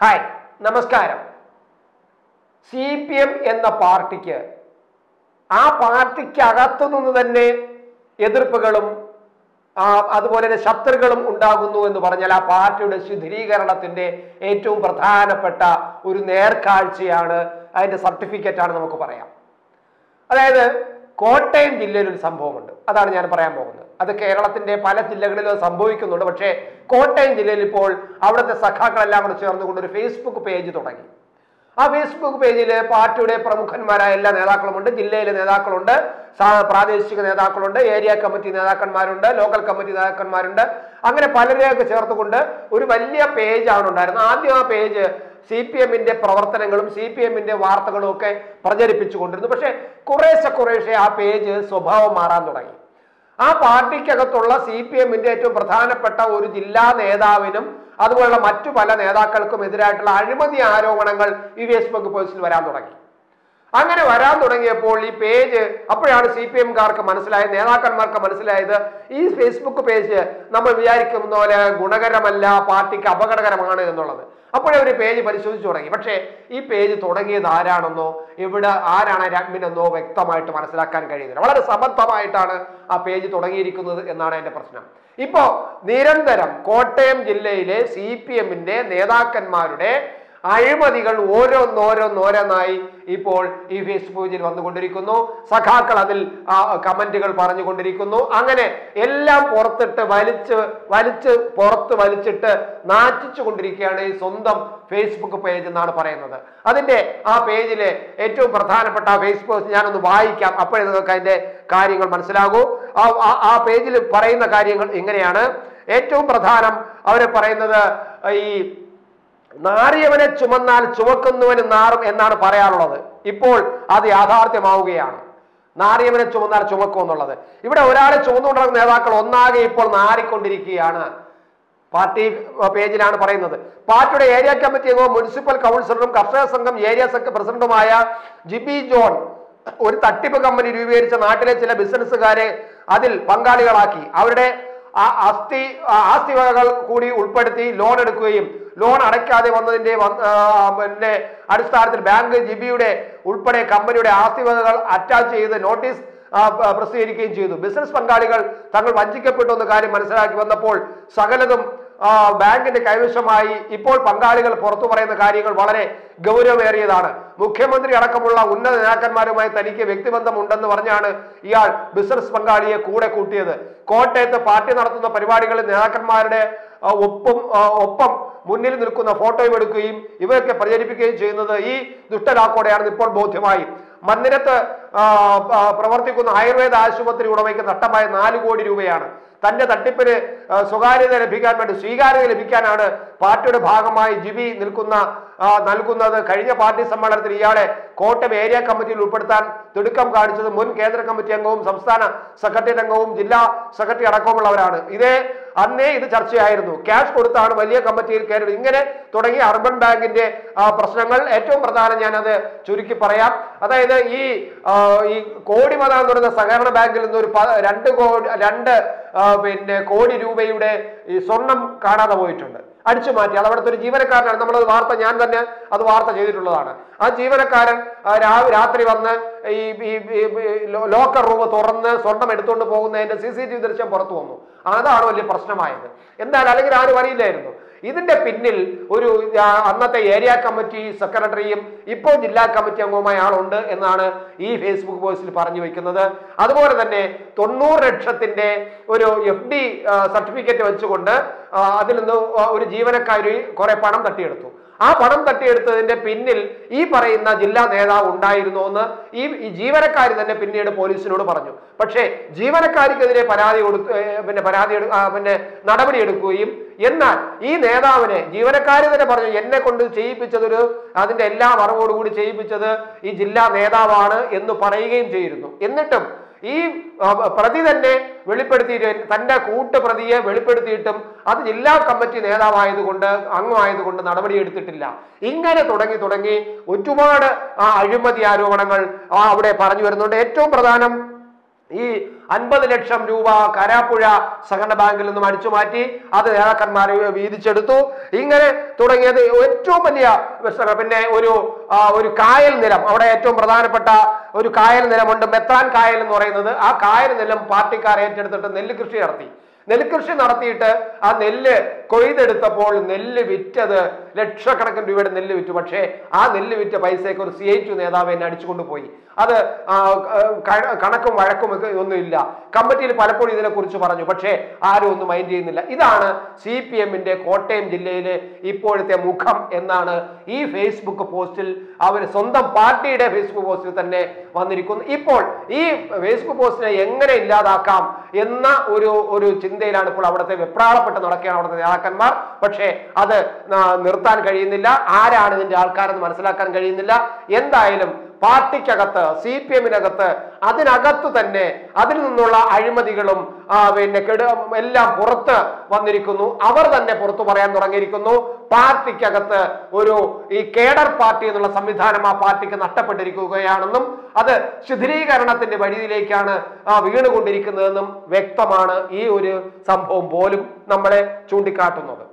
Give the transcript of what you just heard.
hi നമസ്കാരം C P M എന്ന പാർട്ടിക്ക് ആ പാർട്ടിക്കകത്തു നിന്ന് തന്നെ എതിർപ്പുകളും ആ, അതുപോലെ തന്നെ ശത്രുക്കളും ഉണ്ടാകുന്നു എന്ന് പറഞ്ഞാൽ ആ പാർട്ടിയുടെ ശിഥിലീകരണത്തിന്റെ ഏറ്റവും പ്രധാനപ്പെട്ട ഒരു നേർക്കാഴ്ചയാണ് അതിന്റെ സർട്ടിഫിക്കറ്റ് ആണ് നമുക്ക് പറയാം അതായത് കോട്ടയം ജില്ലയിൽ ഒരു സംഭവമുണ്ട് അതാണ് ഞാൻ പറയാൻ പോകുന്നത് അത് കേരളത്തിന്റെ പല ജില്ലകളിലും അത് സംഭവിക്കുന്നുണ്ട് പക്ഷേ കോട്ടയം ജില്ലയിൽ ഇപ്പോൾ അവിടുത്തെ സഖാക്കളെല്ലാം കൂടെ ചേർന്നുകൊണ്ട് ഒരു ഫേസ്ബുക്ക് പേജ് തുടങ്ങി ആ ഫേസ്ബുക്ക് പേജിൽ പാർട്ടിയുടെ പ്രമുഖന്മാരായ എല്ലാ നേതാക്കളുമുണ്ട് ജില്ലയിലെ നേതാക്കളുണ്ട് സാ- പ്രാദേശിക നേതാക്കളുണ്ട് ഏരിയ കമ്മിറ്റി നേതാക്കന്മാരുണ്ട് ലോക്കൽ കമ്മിറ്റി നേതാക്കന്മാരുണ്ട് അങ്ങനെ പലരെയൊക്കെ ചേർത്തുകൊണ്ട് ഒരു വലിയ പേജാണ് ഉണ്ടായിരുന്നത് ആദ്യം ആ പേജ് സി പി എമ്മിന്റെ പ്രവർത്തനങ്ങളും സി പി എമ്മിന്റെ വാർത്തകളും ഒക്കെ പ്രചരിപ്പിച്ചുകൊണ്ടിരുന്നു പക്ഷേ കുറേശ്ശെ കുറേശ്ശെ ആ പേജ് സ്വഭാവം മാറാൻ തുടങ്ങി ആ പാർട്ടിക്കകത്തുള്ള സി പി എമ്മിന്റെ ഏറ്റവും പ്രധാനപ്പെട്ട ഒരു ജില്ലാ നേതാവിനും അതുപോലുള്ള മറ്റു പല നേതാക്കൾക്കും എതിരായിട്ടുള്ള അഴിമതി ആരോപണങ്ങൾ ഈ ഫേസ്ബുക്ക് പോസ്റ്റിൽ വരാൻ തുടങ്ങി അങ്ങനെ വരാൻ തുടങ്ങിയപ്പോൾ ഈ പേജ് അപ്പോഴാണ് സി പി എംകാർക്ക് മനസ്സിലായത് നേതാക്കന്മാർക്ക് മനസ്സിലായത് ഈ ഫേസ്ബുക്ക് പേജ് നമ്മൾ വിചാരിക്കുന്ന പോലെ ഗുണകരമല്ല പാർട്ടിക്ക് അപകടകരമാണ് എന്നുള്ളത് അപ്പോഴേ ഒരു പേജ് പരിശോധിച്ചു തുടങ്ങി പക്ഷേ ഈ പേജ് തുടങ്ങിയത് ആരാണെന്നോ ഇവിടെ ആരാണ് അഡ്മിൻ എന്നോ വ്യക്തമായിട്ട് മനസ്സിലാക്കാൻ കഴിയുന്നില്ല വളരെ സമർത്ഥമായിട്ടാണ് ആ പേജ് തുടങ്ങിയിരിക്കുന്നത് എന്നാണ് എൻ്റെ പ്രശ്നം ഇപ്പോ നിരന്തരം കോട്ടയം ജില്ലയിലെ സി പി എമ്മിന്റെ നേതാക്കന്മാരുടെ അഴിമതികൾ ഓരോന്നോരോന്നോരോന്നായി ഇപ്പോൾ ഈ ഫേസ്ബുക്കിൽ വന്നുകൊണ്ടിരിക്കുന്നു സഖാക്കൾ അതിൽ ആ, കമന്റുകൾ പറഞ്ഞുകൊണ്ടിരിക്കുന്നു അങ്ങനെ എല്ലാം പുറത്തിട്ട് വലിച്ച് വലിച്ച് പുറത്ത് വലിച്ചിട്ട് നാറ്റിച്ചു കൊണ്ടിരിക്കുകയാണ് ഈ സ്വന്തം ഫേസ്ബുക്ക് പേജ് എന്നാണ് പറയുന്നത് അതിന്റെ ആ പേജിലെ ഏറ്റവും പ്രധാനപ്പെട്ട ആ ഫേസ്ബുക്ക് ഞാനൊന്ന് വായിക്കാം അപ്പോഴേ നിങ്ങൾക്ക് അതിന്റെ കാര്യങ്ങൾ മനസ്സിലാകൂ ആ ആ- ആ പേജിൽ പറയുന്ന കാര്യങ്ങൾ ഇങ്ങനെയാണ് ഏറ്റവും പ്രധാനം അവർ പറയുന്നത് ഈ നാറിയവനെ ചുമന്നാൽ ചുമക്കുന്നവന് നാറും എന്നാണ് പറയാറുള്ളത് ഇപ്പോൾ അത് യാഥാർത്ഥ്യമാവുകയാണ് നാറിയവനെ ചുമന്നാൽ ചുമക്കും എന്നുള്ളത് ഇവിടെ ഒരാളെ ചുമന്നുകൊണ്ടിരുന്ന നേതാക്കൾ ഒന്നാകെ ഇപ്പോൾ നാറിക്കൊണ്ടിരിക്കുകയാണ് പാർട്ടി പേജിലാണ് പറയുന്നത് പാർട്ടിയുടെ ഏരിയ കമ്മിറ്റി അംഗവും മുനിസിപ്പൽ കൗൺസിലറും കർഷക സംഘം ഏരിയ സംഘ പ്രസിഡന്റുമായ ജിബി ജോൺ ഒരു തട്ടിപ്പ് കമ്പനി രൂപീകരിച്ച നാട്ടിലെ ചില ബിസിനസ്സുകാരെ അതിൽ പങ്കാളികളാക്കി അവരുടെ ആ ആസ്തി ആ ആസ്തി വകകൾ കൂടി ഉൾപ്പെടുത്തി ലോൺ എടുക്കുകയും ലോൺ അടയ്ക്കാതെ വന്നതിന്റെ വന്ന- ആ, പിന്നെ അടിസ്ഥാനത്തിൽ ബാങ്ക് ജിബിയുടെ ഉൾപ്പെടെ കമ്പനിയുടെ ആസ്തി വകകൾ അറ്റാച്ച് ചെയ്ത് നോട്ടീസ് ആ, പ- പ്രസിദ്ധീകരിക്കുകയും ചെയ്തു ബിസിനസ് പങ്കാളികൾ തങ്ങൾ വഞ്ചിക്കപ്പെട്ടു എന്ന കാര്യം മനസ്സിലാക്കി വന്നപ്പോൾ സകലതും ആ, ബാങ്കിന്റെ കൈവശമായി ഇപ്പോൾ പങ്കാളികൾ പുറത്തു പറയുന്ന കാര്യങ്ങൾ വളരെ ഗൗരവമേറിയതാണ് മുഖ്യമന്ത്രി അടക്കമുള്ള ഉന്നത നേതാക്കന്മാരുമായി തനിക്ക് വ്യക്തിബന്ധം ഉണ്ടെന്ന് പറഞ്ഞാണ് ഇയാൾ ബിസിനസ് പങ്കാളിയെ കൂടെ കൂട്ടിയത് കോട്ടയത്ത് പാർട്ടി നടത്തുന്ന പരിപാടികളിൽ നേതാക്കന്മാരുടെ ആ, ഒപ്പം ആ, ഒപ്പം മുന്നിൽ നിൽക്കുന്ന ഫോട്ടോയും എടുക്കുകയും ഇവയൊക്കെ പ്രചരിപ്പിക്കുകയും ചെയ്യുന്നത് ഈ ദുഷ്ടലാക്കോടെയാണെന്ന് ഇപ്പോൾ ബോധ്യമായി മന്ദിരത്ത് ആ, ആ, പ്രവർത്തിക്കുന്ന ആയുർവേദ ആശുപത്രി ഉടമയ്ക്ക് നഷ്ടമായ നാല് കോടി രൂപയാണ് തന്റെ തട്ടിപ്പിന് ആ, സ്വകാര്യത ലഭിക്കാൻ വേണ്ടി സ്വീകാര്യത ലഭിക്കാനാണ് പാർട്ടിയുടെ ഭാഗമായി ജിബി നിൽക്കുന്ന ആ, നൽകുന്നത് കഴിഞ്ഞ പാർട്ടി സമ്മേളനത്തിൽ ഇയാളെ കോട്ടയം ഏരിയ കമ്മിറ്റിയിൽ ഉൾപ്പെടുത്താൻ തിടുക്കം കാണിച്ചത് മുൻ കേന്ദ്ര കമ്മിറ്റി അംഗവും സംസ്ഥാന സെക്രട്ടറി അംഗവും ജില്ലാ സെക്രട്ടറി അടക്കമുള്ളവരാണ് ഇതേ അന്നേ ഇത് ചർച്ചയായിരുന്നു ക്യാഷ് കൊടുത്താണ് വലിയ കമ്മിറ്റിയിൽ കയറി ഇങ്ങനെ തുടങ്ങി അർബൻ ബാങ്കിന്റെ ആ, പ്രശ്നങ്ങൾ ഏറ്റവും പ്രധാനം ഞാനത് ചുരുക്കി പറയാം അതായത് ഈ ആ, ഈ കോടിമത എന്ന് പറയുന്ന സഹകരണ ബാങ്കിൽ നിന്ന് ഒരു പ- രണ്ട് കോടി രണ്ട് ആ, പിന്നെ കോടി രൂപയുടെ ഈ സ്വർണം കാണാതെ പോയിട്ടുണ്ട് അടിച്ചു മാറ്റി അത് അവിടുത്തെ ഒരു ജീവനക്കാരനാണ് നമ്മളത് വാർത്ത ഞാൻ തന്നെ അത് വാർത്ത ചെയ്തിട്ടുള്ളതാണ് ആ ജീവനക്കാരൻ ആ, രാ- രാത്രി വന്ന് ഈ ഈ- ഈ- ഈ ലോ- ലോക്കർ റൂം തുറന്ന് സ്വർണം എടുത്തുകൊണ്ട് പോകുന്നതിന്റെ സി സി ടി വി ദൃശ്യം പുറത്തു വന്നു അതാണ് വലിയ പ്രശ്നമായത് എന്നാൽ അല്ലെങ്കിൽ ആരും അറിയില്ലായിരുന്നു ഇതിന്റെ പിന്നിൽ ഒരു ആ, അന്നത്തെ ഏരിയ കമ്മിറ്റി സെക്രട്ടറിയും ഇപ്പോൾ ജില്ലാ കമ്മിറ്റി അംഗവുമായ ആളുണ്ട് എന്നാണ് ഈ ഫേസ്ബുക്ക് പോസ്റ്റിൽ പറഞ്ഞു വെക്കുന്നത് അതുപോലെ തന്നെ തൊണ്ണൂറ് ലക്ഷത്തിന്റെ ഒരു എഫ് ഡി സർട്ടിഫിക്കറ്റ് വെച്ചുകൊണ്ട് ആ, അതിൽ നിന്ന് ഒരു ജീവനക്കാരി കുറെ പണം തട്ടിയെടുത്തു ആ പണം തട്ടിയെടുത്തതിന്റെ പിന്നിൽ ഈ പറയുന്ന ജില്ലാ നേതാവ് ഉണ്ടായിരുന്നു എന്ന് ഈ ഈ ജീവനക്കാരി തന്നെ പിന്നീട് പോലീസിനോട് പറഞ്ഞു പക്ഷേ ജീവനക്കാരിക്കെതിരെ പരാതി കൊടുത്തു ഏ, പിന്നെ പരാതി എടു- ആ, പിന്നെ നടപടി എടുക്കുകയും എന്നാൽ ഈ നേതാവിനെ ജീവനക്കാരി തന്നെ പറഞ്ഞു എന്നെ കൊണ്ട് ചെയ്യിപ്പിച്ചതൊരു അതിന്റെ എല്ലാ മറവോടുകൂടി ചെയ്യിപ്പിച്ചത് ഈ ജില്ലാ നേതാവാണ് എന്ന് പറയുകയും ചെയ്തിരുന്നു എന്നിട്ടും ഈ ആ, പ്രതി തന്നെ വെളിപ്പെടുത്തിയിട്ട് തന്റെ കൂട്ടുപ്രതിയെ വെളിപ്പെടുത്തിയിട്ടും അത് ജില്ലാ കമ്മിറ്റി നേതാവായതുകൊണ്ട് അംഗമായതുകൊണ്ട് നടപടിയെടുത്തിട്ടില്ല ഇങ്ങനെ തുടങ്ങി തുടങ്ങി ഒരുപാട് ആ അഴിമതി ആരോപണങ്ങൾ ആ അവിടെ പറഞ്ഞു വരുന്നുണ്ട് ഏറ്റവും പ്രധാനം ഈ അൻപത് ലക്ഷം രൂപ കരാപ്പുഴ സഹകരണ ബാങ്കിൽ നിന്നും അടിച്ചു മാറ്റി അത് നേതാക്കന്മാർ വീതിച്ചെടുത്തു ഇങ്ങനെ തുടങ്ങിയത് ഏറ്റവും വലിയ വിഷ- പിന്നെ ഒരു ആ, ഒരു കായൽ നിലം അവിടെ ഏറ്റവും പ്രധാനപ്പെട്ട ഒരു കായൽ നിലമുണ്ട് മെത്രാൻ കായൽ എന്ന് പറയുന്നത് ആ കായൽ നിലം പാർട്ടിക്കാർ ഏറ്റെടുത്തിട്ട് നെല്ല് കൃഷി നടത്തി നെൽകൃഷി നടത്തിയിട്ട് ആ നെല്ല് കൊയ്തെടുത്തപ്പോൾ നെല്ല് വിറ്റത് ലക്ഷക്കണക്കിന് രൂപയുടെ നെല്ല് വിറ്റു പക്ഷേ ആ നെല്ല് വിറ്റ പൈസയൊക്കെ ഒരു സി ഐ ടു നേതാവ് എന്നെ അടിച്ചുകൊണ്ട് പോയി അത് ആ, ക- കണക്കും വഴക്കും ഒക്കെ ഒന്നുമില്ല കമ്മിറ്റിയിൽ പലപ്പോഴും ഇതിനെക്കുറിച്ച് പറഞ്ഞു പക്ഷേ ആരും ഒന്നും മൈൻഡ് ചെയ്യുന്നില്ല ഇതാണ് സി പി എമ്മിന്റെ കോട്ടയം ജില്ലയിലെ ഇപ്പോഴത്തെ മുഖം എന്നാണ് ഈ ഫേസ്ബുക്ക് പോസ്റ്റിൽ അവർ സ്വന്തം പാർട്ടിയുടെ ഫേസ്ബുക്ക് പോസ്റ്റിൽ തന്നെ വന്നിരിക്കുന്നു ഇപ്പോൾ ഈ ഫേസ്ബുക്ക് പോസ്റ്റിനെ എങ്ങനെ ഇല്ലാതാക്കാം എന്ന ഒരു ഒരു ചിന്തയിലാണ് ഇപ്പോൾ അവിടുത്തെ വെപ്രാളപ്പെട്ട് നടക്കുകയാണ് അവിടുത്തെ നേതാക്കന്മാർ പക്ഷേ അത് ന- നിർത്താൻ കഴിയുന്നില്ല ആരാണ് ഇതിന്റെ ആൾക്കാരെന്ന് മനസ്സിലാക്കാൻ കഴിയുന്നില്ല എന്തായാലും പാർട്ടിക്കകത്ത് സി പി എമ്മിനകത്ത് അതിനകത്ത് തന്നെ അതിൽ നിന്നുള്ള അഴിമതികളും ആ, പിന്നെ കെടു എല്ലാം പുറത്ത് വന്നിരിക്കുന്നു അവർ തന്നെ പുറത്തു പറയാൻ തുടങ്ങിയിരിക്കുന്നു പാർട്ടിക്കകത്ത് ഒരു ഈ കേഡർ പാർട്ടി എന്നുള്ള സംവിധാനം ആ പാർട്ടിക്ക് നഷ്ടപ്പെട്ടിരിക്കുകയാണെന്നും അത് ശിഥിലീകരണത്തിന്റെ വഴിയിലേക്കാണ് ആ, വീണുകൊണ്ടിരിക്കുന്നതെന്നും വ്യക്തമാണ് ഈ ഒരു സംഭവം പോലും നമ്മളെ ചൂണ്ടിക്കാട്ടുന്നത്